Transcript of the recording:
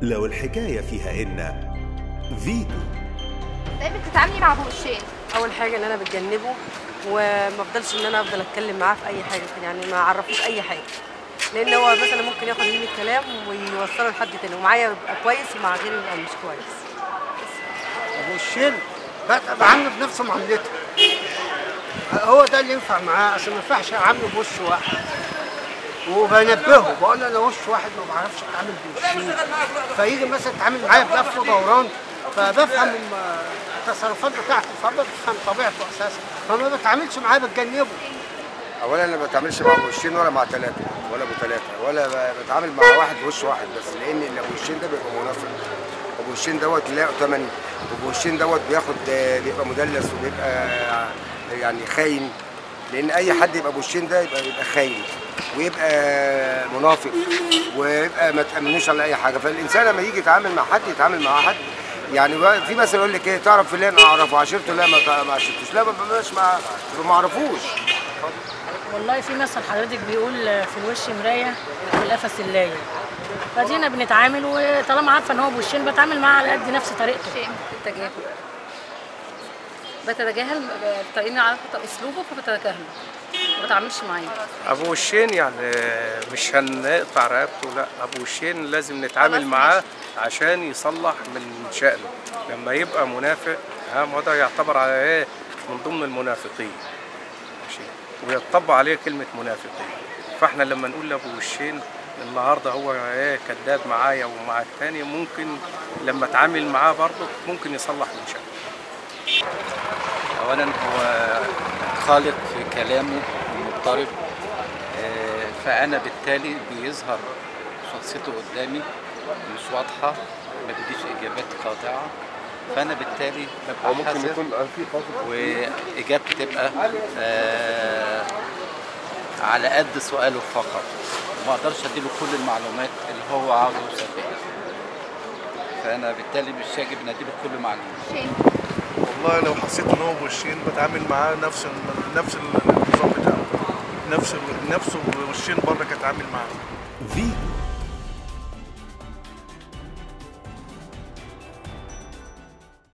لو الحكاية فيها إن فيتو ازاي بتتعاملي مع ابو وشين اول حاجه ان انا بتجنبه وما افضلش ان انا افضل اتكلم معاه في اي حاجه يعني ما اعرفوش اي حاجه لان هو مثلا ممكن ياخد مني الكلام ويوصله لحد تاني ومعايا يبقى كويس ومع غيري يبقى مش كويس ابو الشيل بقى بعامله بنفس معاملته هو ده اللي ينفع معاه عشان ما ينفعش اعامله بوش واحد وبنبهه بقول له انا وش واحد ما بعرفش اتعامل بوشين فيجي مثلا يتعامل معايا بلف ودوران فبفهم الم- التصرفات بتاعته فبفهم طبيعته اساسا فما بتعاملش معاه بتجنبه اولا انا ما بتعاملش مع ابو وشين ولا مع ثلاثه ولا ابو ثلاثه ولا ب- بتعامل مع واحد وش واحد بس لان اللي ابو وشين ده بيبقى منافق ابو وشين دوت له ثمن ابو وشين دوت بياخد بيبقى مدلس وبيبقى يعني خاين لان اي حد يبقى ابو وشين ده يبقى يبقى خاين ويبقى منافق ويبقى ما تامنوش على اي حاجه فالانسان لما يجي يتعامل مع حد يتعامل مع حد يعني بقى في مثل يقول لك ايه تعرف فلان اعرفه عشرته لا ما تع- ما عشرتوش لا ما بقاش ما ما اعرفوش والله في مثل حضرتك بيقول في الوش مرايه وفي القفص اللايه فدينا بنتعامل وطالما عارفه ان هو بوشين بتعامل معاه على قد نفس طريقته التجاهل بتتجاهل طريقين عارفه اسلوبه فبتتجاهله ما بتعاملش معاه ابو وشين يعني مش هنقطع رقبته لا ابو وشين لازم نتعامل خلاص معاه عشان يصلح من شأنه لما يبقى منافق ها ما هو ده يعتبر على ايه من ضمن المنافقين ماشي ويطبق عليه كلمة منافقين فاحنا لما نقول لابو وشين النهارده هو ايه كذاب معايا ومع التاني ممكن لما اتعامل معاه برضه ممكن يصلح من شأنه اولا هو خالق في كلامه مضطرب آه، فانا بالتالي بيظهر شخصيته قدامي مش واضحه ما بديش اجابات قاطعه فانا بالتالي ببقى حذر واجابتي تبقى آه على قد سؤاله فقط ما اقدرش اديله كل المعلومات اللي هو عاوز يوصل بيها فانا بالتالي مش واجب ان اديله كل معلومه والله لو حسيت ان هو بوشين بتعامل معاه نفس ال- نفس النظام بتاعه نفس ال- نفسه وشين بره كاتعامل معاه فيتو